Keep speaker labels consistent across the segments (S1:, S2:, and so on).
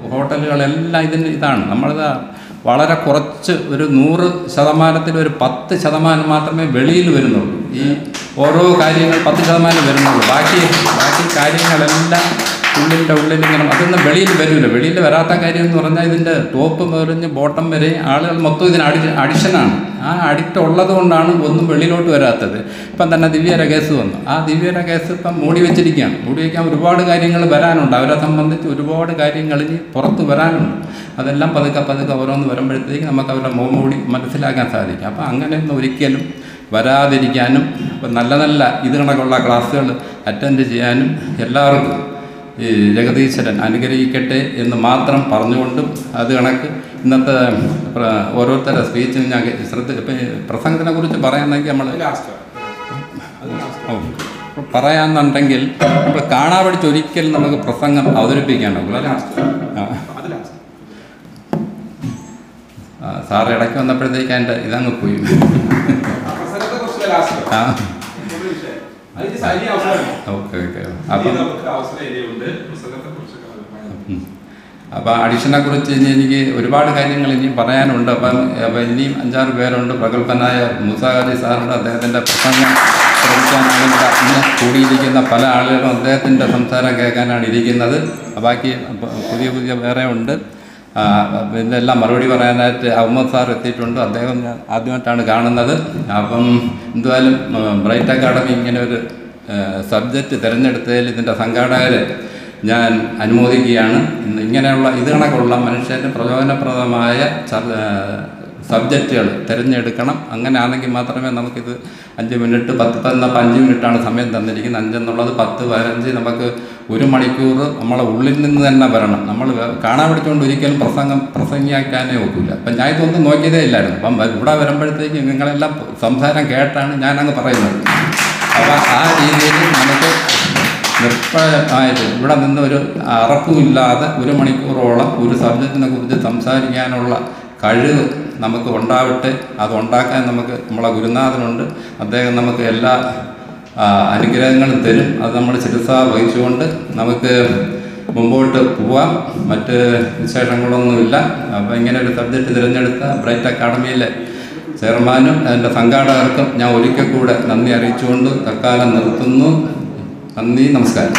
S1: ഹോട്ടലുകളെല്ലാം ഇതിന് ഇതാണ് നമ്മളിത് വളരെ കുറച്ച് ഒരു നൂറ് ശതമാനത്തിൽ ഒരു പത്ത് ശതമാനം മാത്രമേ വെളിയിൽ വരുന്നുള്ളൂ ഈ ഓരോ കാര്യങ്ങൾ പത്ത് ശതമാനം വരുന്നുള്ളൂ ബാക്കി ബാക്കി കാര്യങ്ങളെല്ലാം ഉള്ളിൻ്റെ ഉള്ളിൽ ഇങ്ങനെ അതൊന്നും വെളിയിൽ വരില്ല വെളിയിൽ വരാത്ത കാര്യം എന്ന് പറഞ്ഞാൽ ഇതിൻ്റെ ടോപ്പ് മുറിഞ്ഞ് ബോട്ടം വരെ ആളുകൾ മൊത്തം ഇതിന് അഡി അഡിഷനാണ് ആ അഡിക്റ്റ് ഉള്ളത് കൊണ്ടാണ് ഒന്നും വെളിയിലോട്ട് വരാത്തത് ഇപ്പം തന്നെ ദിവ്യര കേസ് വന്നു ആ ദിവ്യര കേസ് ഇപ്പം മൂടി വെച്ചിരിക്കുകയാണ് മൂടി വയ്ക്കാൻ ഒരുപാട് കാര്യങ്ങൾ വരാനുണ്ട് അവരെ സംബന്ധിച്ച് ഒരുപാട് കാര്യങ്ങൾ ഇനി പുറത്ത് വരാനുണ്ട് അതെല്ലാം പതുക്കെ പതുക്കെ ഓരോന്ന് വരുമ്പോഴത്തേക്ക് നമുക്ക് അവരുടെ മുഖംമൂടി മനസ്സിലാക്കാൻ സാധിക്കും അപ്പോൾ അങ്ങനെയൊന്നും ഒരിക്കലും വരാതിരിക്കാനും ഇപ്പം നല്ല നല്ല ഇത് കണക്കുള്ള ക്ലാസ്സുകൾ അറ്റൻഡ് ചെയ്യാനും എല്ലാവർക്കും ഈ ജഗദീശ്വരൻ അനുഗ്രഹിക്കട്ടെ എന്ന് മാത്രം പറഞ്ഞുകൊണ്ടും അത് കണക്ക് ഇന്നത്തെ പ്ര- ഓരോരുത്തരുടെ സ്പീച്ചും ഞാൻ കേ- ശ്രദ്ധ ഇപ്പം ഈ പ്രസംഗത്തിനെ കുറിച്ച് പറയാമെന്നെങ്കിൽ നമ്മൾ ഓ, പറയാന്നുണ്ടെങ്കിൽ നമ്മൾ കാണാ പഠിച്ച് ഒരിക്കലും നമുക്ക് പ്രസംഗം അവതരിപ്പിക്കാനുള്ളൂ അല്ലേ ആ. ആ, സാറ് ഇടയ്ക്ക് വന്നപ്പോഴത്തേക്ക് എൻ്റെ ഇതങ്ങ് പോയി ആ ഓക്കെ ഓക്കെ അപ്പം ഉം. അപ്പോൾ അഡിഷനെ കുറിച്ച് ഇനി എനിക്ക് ഒരുപാട് കാര്യങ്ങൾ ഇനിയും പറയാനുണ്ട് അപ്പം അപ്പം ഇനിയും അഞ്ചാറ് പേരുണ്ട് പ്രഗത്ഭനായ മുസാഖലി സാറുണ്ട് അദ്ദേഹത്തിൻ്റെ പ്രസംഗം ശ്രമിക്കാനാണ് ഇവിടെ ഇന്ന് കൂടിയിരിക്കുന്ന പല ആളുകളും അദ്ദേഹത്തിൻ്റെ സംസാരം കേൾക്കാനാണ് ഇരിക്കുന്നത് ബാക്കി പ- പുതിയ പുതിയ വേറെ ഉണ്ട് ആ, ഇതിൻ്റെ എല്ലാം മറുപടി പറയാനായിട്ട് അഹമ്മദ് സാർ എത്തിയിട്ടുണ്ട് അദ്ദേഹം ഞാൻ ആദ്യമായിട്ടാണ് കാണുന്നത് അപ്പം എന്തായാലും ബ്രൈറ്റ് അക്കാഡമി ഇങ്ങനെ ഒരു സബ്ജക്റ്റ് തിരഞ്ഞെടുത്തതിൽ ഇതിൻ്റെ സംഘാടകരെ ഞാൻ അനുമോദിക്കുകയാണ് ഇന്ന് ഇങ്ങനെയുള്ള ഇത് കണക്കുള്ള മനുഷ്യൻ്റെ പ്രയോജനപ്രദമായ സബ്ജക്റ്റുകൾ തിരഞ്ഞെടുക്കണം അങ്ങനെ ആണെങ്കിൽ മാത്രമേ നമുക്കിത് അഞ്ച് മിനിറ്റ് പത്ത് തന്നപ്പോൾ അഞ്ച് മിനിറ്റാണ് സമയം തന്നിരിക്കുന്നത് അഞ്ചെന്നുള്ളത് പത്ത് പതിനഞ്ച് നമുക്ക് ഒരു മണിക്കൂർ നമ്മളെ ഉള്ളിൽ നിന്ന് തന്നെ വരണം നമ്മൾ വേ- കാണാൻ പഠിച്ചുകൊണ്ട് ഒരിക്കലും പ്രസംഗം പ്രസംഗിക്കാനേ ഒക്കില്ല അപ്പം ഞാൻ ഇതൊന്നും നോക്കിയതേ ഇല്ലായിരുന്നു അപ്പം ഇവിടെ വരുമ്പോഴത്തേക്ക് നിങ്ങളെല്ലാം സംസാരം കേട്ടാണ് ഞാനങ്ങ് പറയുന്നത് അപ്പം ആ രീതിയിൽ നമുക്ക് നിർഭയമായിട്ട് ഇവിടെ നിന്ന് ഒരു അറപ്പുമില്ലാതെ ഒരു മണിക്കൂറോളം ഒരു സബ്ജക്റ്റിനെ കുറിച്ച് സംസാരിക്കാനുള്ള കഴിവ് നമുക്ക് ഉണ്ടാവട്ടെ അത് ഉണ്ടാക്കാൻ നമുക്ക് നമ്മളെ ഗുരുനാഥനുണ്ട് അദ്ദേഹം നമുക്ക് എല്ലാ ആ, അനുഗ്രഹങ്ങളും തരും അത് നമ്മൾ ചികിത്സ വഹിച്ചുകൊണ്ട് നമുക്ക് മുമ്പോട്ട് പോവാം മറ്റ് വിശേഷങ്ങളൊന്നുമില്ല അപ്പോൾ ഇങ്ങനെ ഒരു സബ്ജക്റ്റ് തിരഞ്ഞെടുത്ത ബ്രൈറ്റ് അക്കാഡമിയിലെ ചെയർമാനും അതിൻ്റെ സംഘാടകർക്കും ഞാൻ ഒരിക്കൽ കൂടെ നന്ദി അറിയിച്ചുകൊണ്ട് തൽക്കാലം നിർത്തുന്നു നന്ദി നമസ്കാരം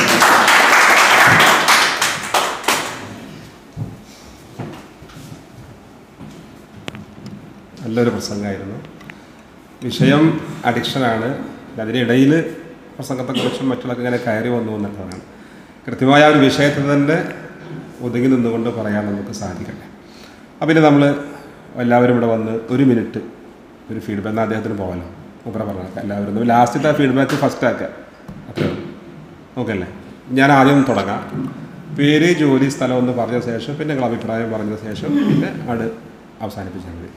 S2: നല്ലൊരു പ്രസംഗമായിരുന്നു വിഷയം അഡിക്ഷനാണ് അതിനിടയിൽ പ്രസംഗത്തെക്കുറിച്ചും മറ്റുള്ളതൊക്കെ ഇങ്ങനെ കയറി വന്നു എന്നുള്ളതാണ് കൃത്യമായ ആ ഒരു വിഷയത്തിൽ തന്നെ ഒതുങ്ങി നിന്നുകൊണ്ട് പറയാൻ നമുക്ക് സാധിക്കട്ടെ അപ്പം പിന്നെ നമ്മൾ എല്ലാവരും ഇവിടെ വന്ന് ഒരു മിനിറ്റ് ഒരു ഫീഡ്ബാക്ക് എന്നാൽ അദ്ദേഹത്തിന് പോകാമല്ലോ മൂപ്പറ പറഞ്ഞേക്കാം എല്ലാവരും ലാസ്റ്റത്തെ ആ ഫീഡ്ബാക്ക് ഫസ്റ്റ് ആക്കുക അത്രേ ഉള്ളൂ ഓക്കെ അല്ലേ ഞാൻ ആദ്യം തുടങ്ങാം പേര് ജോലി സ്ഥലം ഒന്ന് പറഞ്ഞ ശേഷം പിന്നെ നിങ്ങൾ അഭിപ്രായം പറഞ്ഞ ശേഷം പിന്നെ അത് അവസാനിപ്പിച്ചാൽ മതി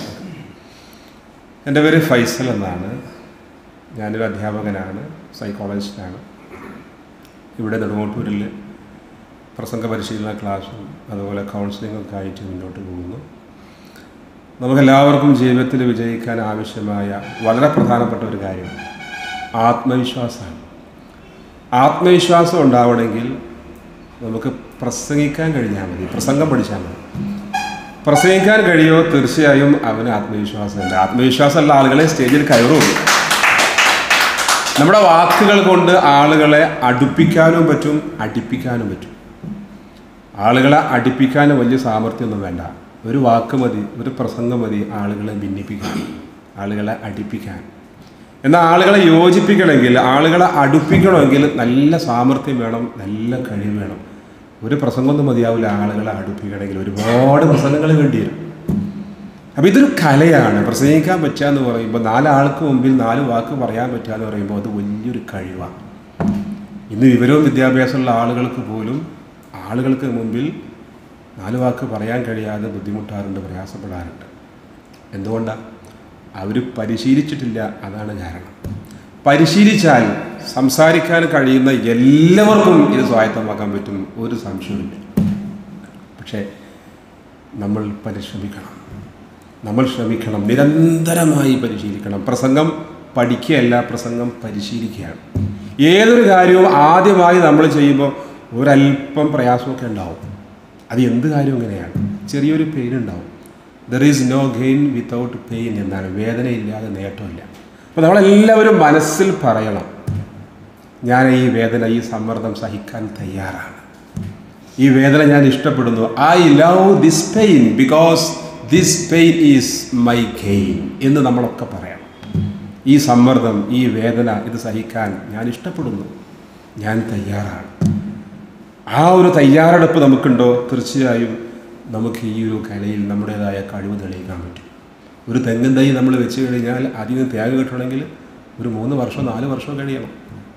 S2: എൻ്റെ പേര് ഫൈസൽ എന്നാണ് ഞാനൊരു അധ്യാപകനാണ് സൈക്കോളജിസ്റ്റാണ് ഇവിടെ നെടുങ്ങോട്ടൂരിൽ പ്രസംഗ പരിശീലന ക്ലാസ്സും അതുപോലെ കൗൺസിലിംഗും ഒക്കെ ആയിട്ട് മുന്നോട്ട് പോകുന്നു നമുക്കെല്ലാവർക്കും ജീവിതത്തിൽ വിജയിക്കാൻ ആവശ്യമായ വളരെ പ്രധാനപ്പെട്ട ഒരു കാര്യം ആത്മവിശ്വാസമാണ് ആത്മവിശ്വാസം ഉണ്ടാവണമെങ്കിൽ നമുക്ക് പ്രസംഗിക്കാൻ കഴിഞ്ഞാൽ മതി പ്രസംഗം പഠിച്ചാൽ മതി പ്രസംഗിക്കാൻ കഴിയുമോ തീർച്ചയായും അവന് ആത്മവിശ്വാസമുണ്ട് ആത്മവിശ്വാസമുള്ള ആളുകളെ സ്റ്റേജിൽ കയറുള്ളൂ നമ്മുടെ വാക്കുകൾ കൊണ്ട് ആളുകളെ അടുപ്പിക്കാനും പറ്റും അടിപ്പിക്കാനും പറ്റും ആളുകളെ അടുപ്പിക്കാൻ വലിയ സാമർഥ്യമൊന്നും വേണ്ട ഒരു വാക്ക് മതി ഒരു പ്രസംഗം മതി ആളുകളെ ഭിന്നിപ്പിക്കാൻ ആളുകളെ അടുപ്പിക്കാൻ എന്നാൽ ആളുകളെ യോജിപ്പിക്കണമെങ്കിൽ ആളുകളെ അടുപ്പിക്കണമെങ്കിൽ നല്ല സാമർഥ്യം വേണം നല്ല കഴിവ് വേണം ഒരു പ്രസംഗമൊന്നും മതിയാവില്ല ആളുകളെ അടുപ്പിക്കണമെങ്കിൽ ഒരുപാട് പ്രസംഗങ്ങൾ വേണ്ടി വരും അപ്പോൾ ഇതൊരു കലയാണ് പ്രസംഗിക്കാൻ പറ്റുക എന്ന് പറയുമ്പോൾ നാലാൾക്ക് മുമ്പിൽ നാല് വാക്ക് പറയാൻ പറ്റുക എന്ന് പറയുമ്പോൾ അത് വലിയൊരു കഴിവാണ് ഇന്ന് വിവരവും വിദ്യാഭ്യാസമുള്ള ആളുകൾക്ക് പോലും ആളുകൾക്ക് മുമ്പിൽ നാല് വാക്ക് പറയാൻ കഴിയാതെ ബുദ്ധിമുട്ടാറുണ്ട് പ്രയാസപ്പെടാറുണ്ട് എന്തുകൊണ്ടാണ് അവർ പരിശീലിച്ചിട്ടില്ല അതാണ് കാരണം പരിശീലിച്ചാൽ സംസാരിക്കാൻ കഴിയുന്ന എല്ലാവർക്കും ഇത് സ്വായത്തമാക്കാൻ പറ്റും ഒരു സംശയമില്ല പക്ഷേ നമ്മൾ പരിശ്രമിക്കണം നമ്മൾ ശ്രമിക്കണം നിരന്തരമായി പരിശീലിക്കണം പ്രസംഗം പഠിക്കുകയല്ല പ്രസംഗം പരിശീലിക്കുകയാണ് ഏതൊരു കാര്യവും ആദ്യമായി നമ്മൾ ചെയ്യുമ്പോൾ ഒരല്പം പ്രയാസമൊക്കെ ഉണ്ടാവും അത് എന്ത് കാര്യം ഇങ്ങനെയാണ് ചെറിയൊരു പെയിൻ ഉണ്ടാവും there is no gain without pain എന്നാണ് വേദനയില്ലാതെ നേട്ടമില്ല അപ്പോൾ നമ്മളെല്ലാവരും മനസ്സിൽ പറയണം ഞാൻ ഈ വേദന ഈ സമ്മർദ്ദം സഹിക്കാൻ തയ്യാറാണ് ഈ വേദന ഞാൻ ഇഷ്ടപ്പെടുന്നു I love this pain because this pain is my gain എന്ന് നമ്മളൊക്കെ പറയണം ഈ സമ്മർദ്ദം ഈ വേദന ഇത് സഹിക്കാൻ ഞാൻ ഇഷ്ടപ്പെടുന്നു ഞാൻ തയ്യാറാണ് ആ ഒരു തയ്യാറെടുപ്പ് നമുക്കുണ്ടോ തീർച്ചയായും നമുക്ക് ഈ ഒരു കലയിൽ നമ്മുടേതായ കഴിവ് തെളിയിക്കാൻ പറ്റും ഒരു തെങ്ങും തൈ നമ്മൾ വെച്ച് കഴിഞ്ഞാൽ അതിന് തേങ്ങ കിട്ടണമെങ്കിൽ ഒരു മൂന്ന് വർഷം നാല് വർഷം കഴിയണം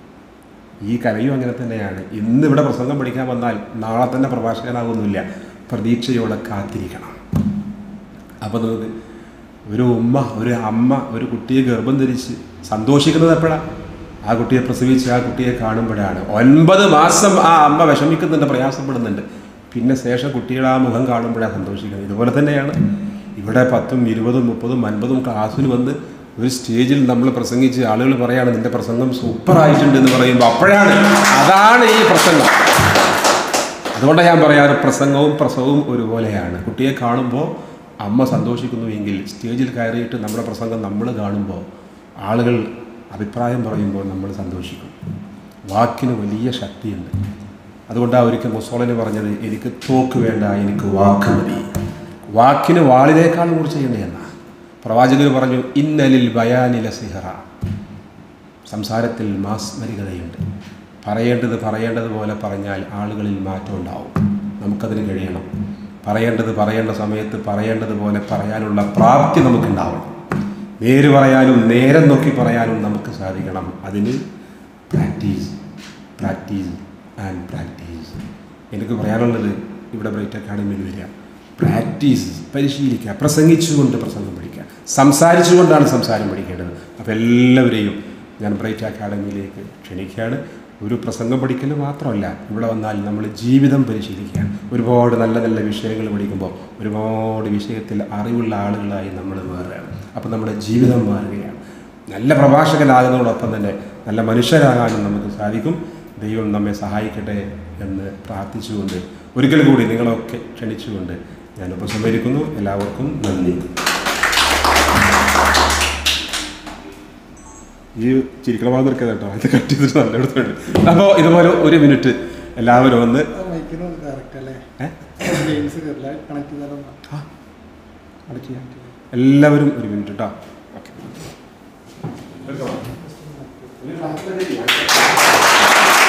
S2: ഈ കലയും അങ്ങനെ തന്നെയാണ് ഇന്ന് ഇവിടെ പ്രസംഗം പഠിക്കാൻ വന്നാൽ നാളെ തന്നെ പ്രഭാഷകനാകുന്നില്ല പ്രതീക്ഷയോടെ കാത്തിരിക്കണം അപ്പോൾ നമുക്ക് ഒരു ഉമ്മ ഒരു അമ്മ ഒരു കുട്ടിയെ ഗർഭം ധരിച്ച് സന്തോഷിക്കുന്നത് എപ്പോഴാണ് ആ കുട്ടിയെ പ്രസവിച്ച് ആ കുട്ടിയെ കാണുമ്പോഴാണ് ഒൻപത് മാസം ആ അമ്മ വിഷമിക്കുന്നുണ്ട് പ്രയാസപ്പെടുന്നുണ്ട് പിന്നെ ശേഷം കുട്ടികൾ ആ മുഖം കാണുമ്പോഴാണ് സന്തോഷിക്കുന്നത് ഇതുപോലെ തന്നെയാണ് ഇവിടെ പത്തും ഇരുപതും മുപ്പതും അൻപതും ക്ലാസ്സിൽ വന്ന് ഒരു സ്റ്റേജിൽ നമ്മൾ പ്രസംഗിച്ച് ആളുകൾ പറയാണ് നിന്റെ പ്രസംഗം സൂപ്പറായിട്ടുണ്ട് എന്ന് പറയുമ്പോൾ അപ്പോഴാണ് അതാണ് ഈ പ്രസംഗം അതുകൊണ്ടാണ് ഞാൻ പറയാറ് പ്രസംഗവും പ്രസവവും ഒരുപോലെയാണ് കുട്ടിയെ കാണുമ്പോൾ അമ്മ സന്തോഷിക്കുന്നുവെങ്കിൽ സ്റ്റേജിൽ കയറിയിട്ട് നമ്മുടെ പ്രസംഗം നമ്മൾ കാണുമ്പോൾ ആളുകൾ അഭിപ്രായം പറയുമ്പോൾ നമ്മൾ സന്തോഷിക്കും വാക്കിന് വലിയ ശക്തിയുണ്ട് അതുകൊണ്ടാണ് ഒരിക്കൽ മുസോളിന് പറഞ്ഞത് എനിക്ക് തോക്ക് വേണ്ട എനിക്ക് വാക്ക് മതി വാക്കിന് വാളിനേക്കാളും കൂടി ചെയ്യേണ്ടതെന്നാ പ്രവാചകർ പറഞ്ഞു ഇന്നലിൽ ബയാനില സിഹറ സംസാരത്തിൽ മാസ്മരികതയുണ്ട് പറയേണ്ടത് പറയേണ്ടതുപോലെ പറഞ്ഞാൽ ആളുകളിൽ മാറ്റം ഉണ്ടാവും നമുക്കതിന് കഴിയണം പറയേണ്ടത് പറയേണ്ട സമയത്ത് പറയേണ്ടതുപോലെ പറയാനുള്ള പ്രാപ്തി നമുക്കുണ്ടാവണം നേര് പറയാനും നേരം നോക്കി പറയാനും നമുക്ക് സാധിക്കണം അതിന് പ്രാക്ടീസ് പ്രാക്ടീസ് ആൻഡ് പ്രാക്ടീസ് എനിക്ക് പറയാനുള്ളത് ഇവിടെ ബ്രൈറ്റ് അക്കാഡമിയിൽ വരിക പ്രാക്ടീസ് പരിശീലിക്കുക പ്രസംഗിച്ചുകൊണ്ട് പ്രസംഗം പഠിക്കുക സംസാരിച്ചുകൊണ്ടാണ് സംസാരം പഠിക്കേണ്ടത് അപ്പോൾ എല്ലാവരെയും ഞാൻ ബ്രൈറ്റ് അക്കാഡമിയിലേക്ക് ക്ഷണിക്കുകയാണ് ഒരു പ്രസംഗം പഠിക്കൽ മാത്രമല്ല ഇവിടെ വന്നാൽ നമ്മൾ ജീവിതം പരിശീലിക്കുക ഒരുപാട് നല്ല നല്ല വിഷയങ്ങൾ പഠിക്കുമ്പോൾ ഒരുപാട് വിഷയത്തിൽ അറിവുള്ള ആളുകളായി നമ്മൾ മാറുകയാണ് അപ്പോൾ നമ്മുടെ ജീവിതം മാറുകയാണ് നല്ല പ്രഭാഷകനാകുന്നതോടൊപ്പം തന്നെ നല്ല മനുഷ്യരാകാനും നമുക്ക് സാധിക്കും ദൈവം നമ്മെ സഹായിക്കട്ടെ എന്ന് പ്രാർത്ഥിച്ചുകൊണ്ട് ഒരിക്കൽ കൂടി നിങ്ങളൊക്കെ ക്ഷണിച്ചുകൊണ്ട് ഞാൻ ഉപസംഹരിക്കുന്നു എല്ലാവർക്കും നന്ദി ഈ ചിരിക്കണ ഭാഗം നിർക്കുക കേട്ടോ ഇത് കട്ട് ചെയ്തിട്ട് നല്ല എടുത്തുണ്ട് അപ്പോൾ ഇതുപോലെ ഒരു മിനിറ്റ് എല്ലാവരും ഒന്ന്
S3: മൈക്കിനോട് കറക്റ്റ് അല്ലേ
S2: ഏ?
S3: ഗെയിംസ് കയറില്ല കണക്ട് ചെയ്താലൊന്നും
S2: അടയ്ക്കുക എല്ലാവരും ഒരു മിനിറ്റ് കേട്ടോ ഓക്കെ